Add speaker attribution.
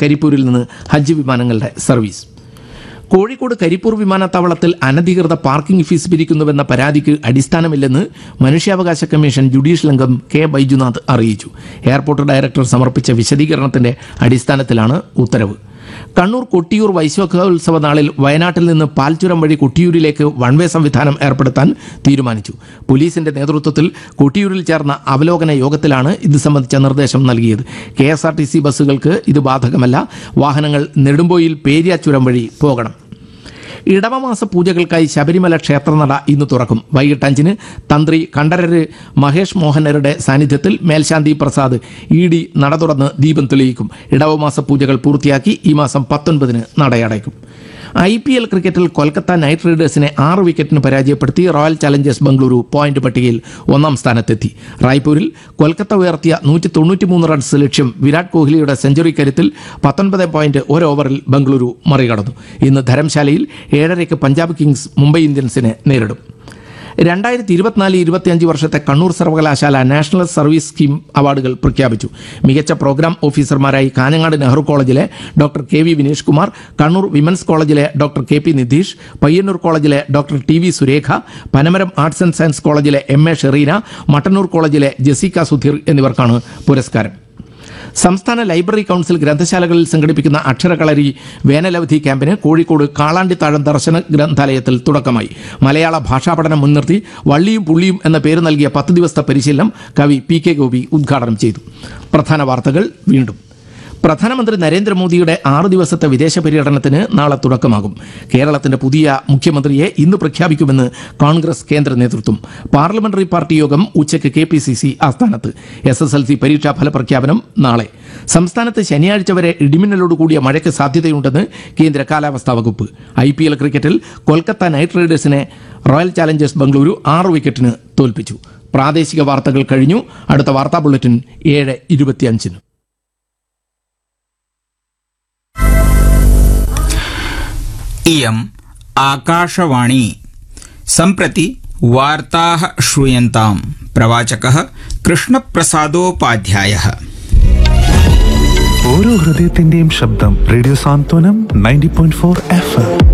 Speaker 1: കരിപ്പൂരിൽ നിന്ന് ഹജ്ജ് വിമാനങ്ങളുടെ സർവീസ് കോഴിക്കോട് കരിപ്പൂർ വിമാനത്താവളത്തിൽ അനധികൃത പാർക്കിംഗ് ഫീസ് പിരിക്കുന്നുവെന്ന പരാതിക്ക് അടിസ്ഥാനമില്ലെന്ന് മനുഷ്യാവകാശ കമ്മീഷൻ ജുഡീഷ്യൽ അംഗം കെ ബൈജുനാഥ് അറിയിച്ചു എയർപോർട്ട് ഡയറക്ടർ സമർപ്പിച്ച വിശദീകരണത്തിന്റെ അടിസ്ഥാനത്തിലാണ് ഉത്തരവ് കണ്ണൂർ കൊട്ടിയൂർ വൈശോഖോത്സവ നാളിൽ വയനാട്ടിൽ നിന്ന് പാൽച്ചുരം വഴി കൊട്ടിയൂരിലേക്ക് വൺ വേ സംവിധാനം ഏർപ്പെടുത്താൻ തീരുമാനിച്ചു പോലീസിന്റെ നേതൃത്വത്തിൽ കൊട്ടിയൂരിൽ ചേർന്ന അവലോകന യോഗത്തിലാണ് ഇത് സംബന്ധിച്ച നിർദ്ദേശം നൽകിയത് K S R T C ബസ്സുകൾക്ക് ഇത് ബാധകമല്ല വാഹനങ്ങൾ നെടുമ്പോയിൽ പേരിയാച്ചുരം വഴി പോകണം ഇടവമാസ പൂജകൾക്കായി ശബരിമല ക്ഷേത്രനട ഇന്ന് തുറക്കും വൈകിട്ട് അഞ്ചിന് തന്ത്രി കണ്ഠരര് മഹേഷ് മോഹനരുടെ സാന്നിധ്യത്തിൽ മേൽശാന്തി പ്രസാദ് ഇ ഡി നട തുറന്ന് ദീപം തെളിയിക്കും ഇടവമാസ പൂജകൾ പൂർത്തിയാക്കി ഈ മാസം പത്തൊൻപതിന് നടയടയ്ക്കും ഐ പി എൽ ക്രിക്കറ്റിൽ കൊൽക്കത്ത നൈറ്റ് റൈഡേഴ്സിനെ ആറ് വിക്കറ്റിന് പരാജയപ്പെടുത്തി റോയൽ ചലഞ്ചേഴ്സ് ബംഗളൂരു പോയിന്റ് പട്ടികയിൽ ഒന്നാം സ്ഥാനത്തെത്തി റായ്പൂരിൽ കൊൽക്കത്ത ഉയർത്തിയ നൂറ്റി തൊണ്ണൂറ്റിമൂന്ന് റൺസ് ലക്ഷ്യം വിരാട് കോഹ്ലിയുടെ സെഞ്ചുറി കരുത്തിൽ പത്തൊൻപത് പോയിന്റ് ഒരു ഓവറിൽ ബംഗളൂരു മറികടന്നു ഇന്ന് ധരംശാലയിൽ ഏഴരയ്ക്ക് പഞ്ചാബ് കിങ്സ് മുംബൈ ഇന്ത്യൻസിനെ നേരിടും രണ്ടായിരത്തി ഇരുപത്തിനാല് ഇരുപത്തിയഞ്ച് വർഷത്തെ കണ്ണൂർ സർവകലാശാല നാഷണൽ സർവീസ് സ്കീം അവാർഡുകൾ പ്രഖ്യാപിച്ചു മികച്ച പ്രോഗ്രാം ഓഫീസർമാരായി കാഞ്ഞങ്ങാട് നെഹ്റു കോളേജിലെ doctor K V Vinesh Kumar Kannur women's കോളേജിലെ doctor K P Nidheesh Payyannur കോളേജിലെ doctor T V Surekha Panamaram arts and science കോളേജിലെ എം എ ഷെറീന മട്ടന്നൂർ കോളേജിലെ ജെസിക്ക സുധീർ എന്നിവർക്കാണ് പുരസ്കാരം സംസ്ഥാന ലൈബ്രറി കൗൺസിൽ ഗ്രന്ഥശാലകളിൽ സംഘടിപ്പിക്കുന്ന അക്ഷരകളരി വേനലവധി ക്യാമ്പിന് കോഴിക്കോട് കാളാണ്ടിത്താഴം ദർശന ഗ്രന്ഥാലയത്തിൽ തുടക്കമായി മലയാള ഭാഷാ പഠനം മുൻനിർത്തി വള്ളിയും പുള്ളിയും എന്ന പേര് നൽകിയ പത്ത് ദിവസത്തെ പരിശീലനം കവി പി കെ ഗോപി ഉദ്ഘാടനം ചെയ്തു പ്രധാന വാർത്തകൾ വീണ്ടും പ്രധാനമന്ത്രി നരേന്ദ്രമോദിയുടെ ആറ് ദിവസത്തെ വിദേശ പര്യടനത്തിന് നാളെ തുടക്കമാകും കേരളത്തിന്റെ പുതിയ മുഖ്യമന്ത്രിയെ ഇന്ന് പ്രഖ്യാപിക്കുമെന്ന് കോൺഗ്രസ് കേന്ദ്ര നേതൃത്വം പാർലമെന്ററി പാർട്ടി യോഗം ഉച്ചയ്ക്ക് കെ പി സി സി ആസ്ഥാനത്ത് എസ് എസ് എൽ സി പരീക്ഷാ ഫലപ്രഖ്യാപനം നാളെ സംസ്ഥാനത്ത് ശനിയാഴ്ച വരെ ഇടിമിന്നലോട് കൂടിയ മഴയ്ക്ക് സാധ്യതയുണ്ടെന്ന് കേന്ദ്ര കാലാവസ്ഥാ വകുപ്പ് ഐ പി എൽ ക്രിക്കറ്റിൽ കൊൽക്കത്ത നൈറ്റ് റൈഡേഴ്സിനെ റോയൽ ചാലഞ്ചേഴ്സ് ബംഗളൂരു ആറ് വിക്കറ്റിന് തോൽപ്പിച്ചു പ്രാദേശിക വാർത്തകൾ കഴിഞ്ഞു അടുത്ത വാർത്താ ബുള്ളറ്റിൻ ഏഴ് ഇരുപത്തിയഞ്ചിന്
Speaker 2: इयम् आकाशवाणी सम्प्रति वार्ताः श्रूयन्ताम् प्रवाचकः कृष्णप्रसादोपाध्यायः
Speaker 3: ഓരോ ഹൃദയത്തിന്റെയും ശബ്ദം radio Santhwanam ninety point four F M